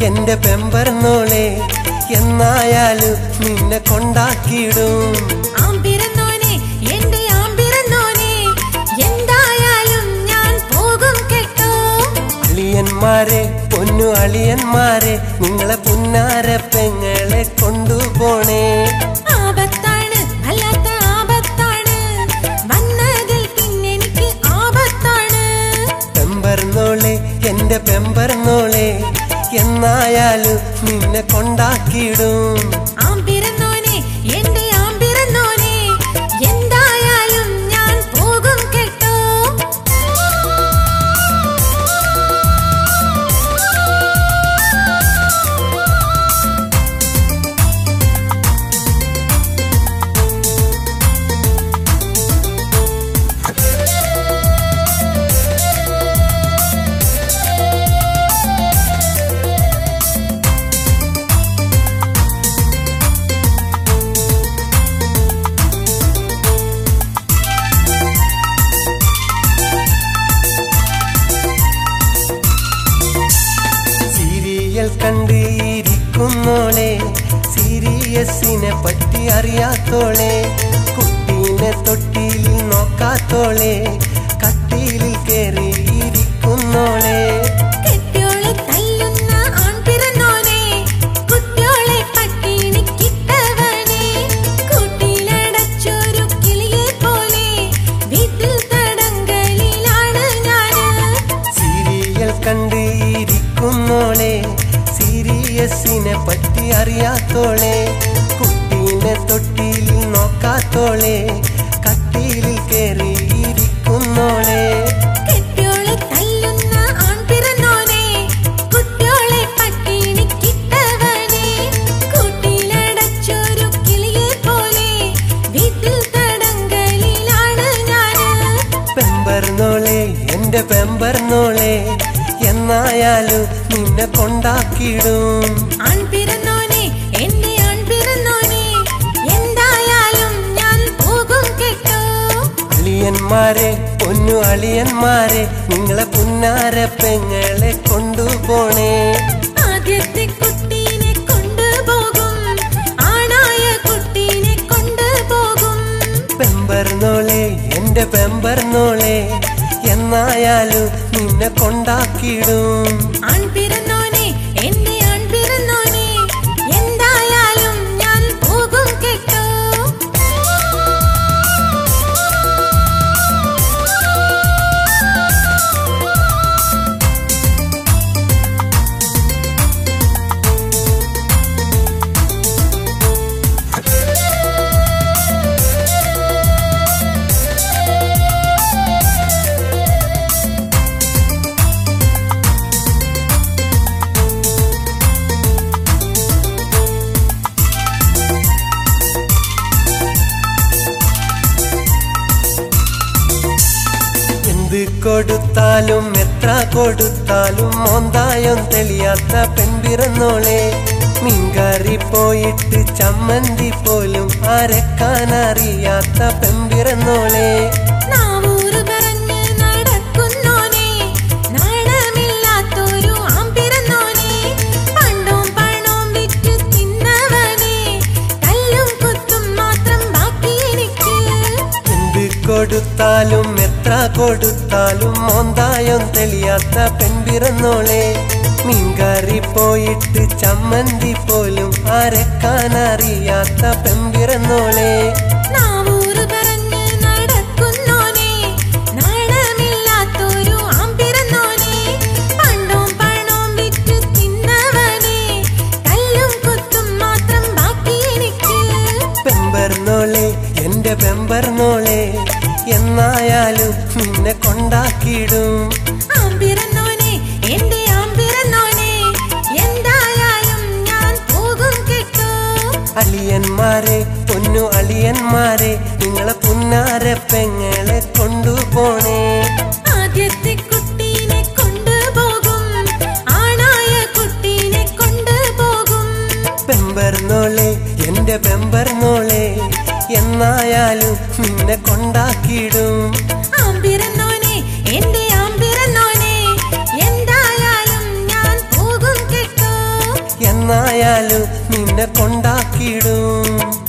എന്റെ പെമ്പർന്നോളെ എന്നായാലും നിന്നെ കൊണ്ടാക്കിയിടും ആമ്പിറന്നോനെ എന്റെ ആമ്പിറന്നോനെ എന്തായാലും ഞാൻ പോകും കേട്ടോ അളിയന്മാരെ പൊന്നു അളിയന്മാരെ നിങ്ങളെ പുന്നാര പെങ്ങളെ കൊണ്ടുപോണേ ആപത്താണ് അല്ലാത്ത ആപത്താണ് വന്നതിൽ പിന്നെ എനിക്ക് ആപത്താണ് പെമ്പർന്നോളെ എന്റെ പെമ്പർന്നോളെ എന്നായാലും നിന്നെ കൊണ്ടാക്കിയിടും ആമ്പിറന്നോനെ എന്റെ ആമ്പിറന്നോനെ എന്തായാലും ഞാൻ പോകും കേട്ടോ സീരിയൽ കണ്ട് ഇരിക്കുന്നോളെ സീരിയസിനെ പറ്റി അറിയാത്തോളെ കുട്ടീനെ തൊട്ടിയിൽ നോക്കാത്തോളെ കട്ടിലിൽ കയറി ഇരിക്കുന്നോളെ കെട്ടിയോളെ തല്ലുന്ന ആൺപിറന്നോനെ കുട്ടിയോളെ പട്ടിണിക്കിട്ടവനെ കൂട്ടിലടച്ചൊരു കിളിയെ പോലെ വീട്ടിൽ തടങ്കലിലാണ് ഞാന് സീരിയൽ കണ്ട് ഇരിക്കുന്നോളെ സീരിയസിനെ പറ്റി അറിയാത്തോളെ കുട്ടീനെ തൊട്ടിയിൽ നോക്കാത്തോളെ കട്ടിലിൽ കയറി ഇരിക്കുന്നോളെ കെട്ടിയോളെ തല്ലുന്ന ആൺപിറന്നോനെ കുട്ടിയോളെ പട്ടിണിക്കിട്ടവനെ കൂട്ടിലടച്ചൊരു കിളിയെ പോലെ വീട്ടിൽ തടങ്കലിലാണ് ഞാന് പെമ്പർന്നോളെ എന്റെ പെമ്പർന്നോളെ എന്നായാലും നിന്നെ കൊണ്ടാക്കിയിടും ആൺപിറന്നോനെ എന്റെ ആൺപിറന്നോനെ എന്തായാലും ഞാൻ പോകും കേട്ടോ അളിയന്മാരെ പൊന്നു അളിയന്മാരെ നിങ്ങളെ പുന്നാര പെങ്ങളെ കൊണ്ടുപോണേ ആദ്യത്തെ കുട്ടീനെ കൊണ്ടുപോകും ആണായ കുട്ടീനെ കൊണ്ടുപോകും പെമ്പർന്നോളെ എന്റെ പെമ്പർന്നോളെ എന്നായാലും നിന്നെ കൊണ്ടാക്കിയിടും ആൺപിറന്നോനെ എന്റെ ആൺപിറന്നോനെ എന്തായാലും ഞാൻ പോകും കേട്ടോ എന്ത് കൊടുത്താലും എത്ര കൊടുത്താലും മോന്തായം തെളിയാത്ത പെൺപിറന്നോളെ മീൻകറി പോയിട്ട് ചമ്മന്തി പോലും അരക്കാനറിയാത്ത പെൺപിറന്നോളെ നാവൂറ് പറഞ്ഞ് നടക്കുന്നോനെ നാണമില്ലാത്തൊരു ആമ്പിറന്നോനെ പണ്ടോം പണോം വിറ്റ് തിന്നവനെ കല്ലും കുത്തും മാത്രം ബാക്കി എനിക്ക് എന്ത് കൊടുത്താലും എത്ര കൊടുത്താലും മോന്തായം തെളിയാത്ത പെൺപിറന്നോളെ മീൻകറി പോയിട്ട് ചമ്മന്തി പോലും അരക്കാനറിയാത്ത പെൺപിറന്നോളെ നാവൂറ് പറഞ്ഞ് നടക്കുന്നോനെ നാണമില്ലാത്തൊരു ആമ്പിറന്നോനെ പണ്ടോം പണോം വിറ്റ് തിന്നവനെ കല്ലും കുത്തും മാത്രം ബാക്കി എനിക്ക് പെമ്പർന്നോളെ എന്റെ പെമ്പർന്നോളെ എന്നായാലും നിന്നെ കൊണ്ടാക്കിയിടും ആമ്പിറന്നോനെ എന്റെ ആമ്പിറന്നോനെ എന്തായാലും ഞാൻ പോകും കേട്ടോ അളിയന്മാരെ പൊന്നു അളിയന്മാരെ നിങ്ങളെ പുന്നാര പെങ്ങളെ കൊണ്ടുപോണേ ആദ്യത്തെ കുട്ടീനെ കൊണ്ടുപോകും ആണായ കുട്ടീനെ കൊണ്ടുപോകും പെമ്പർന്നോളെ എന്റെ പെമ്പർന്നോളെ എന്നായാലും നിന്നെ കൊണ്ടാക്കിയിടും ആമ്പിറന്നോനെ എന്റെ ആമ്പിറന്നോനെ എന്തായാലും ഞാൻ പോകും കേട്ടോ എന്നായാലും നിന്നെ കൊണ്ടാക്കിയിടും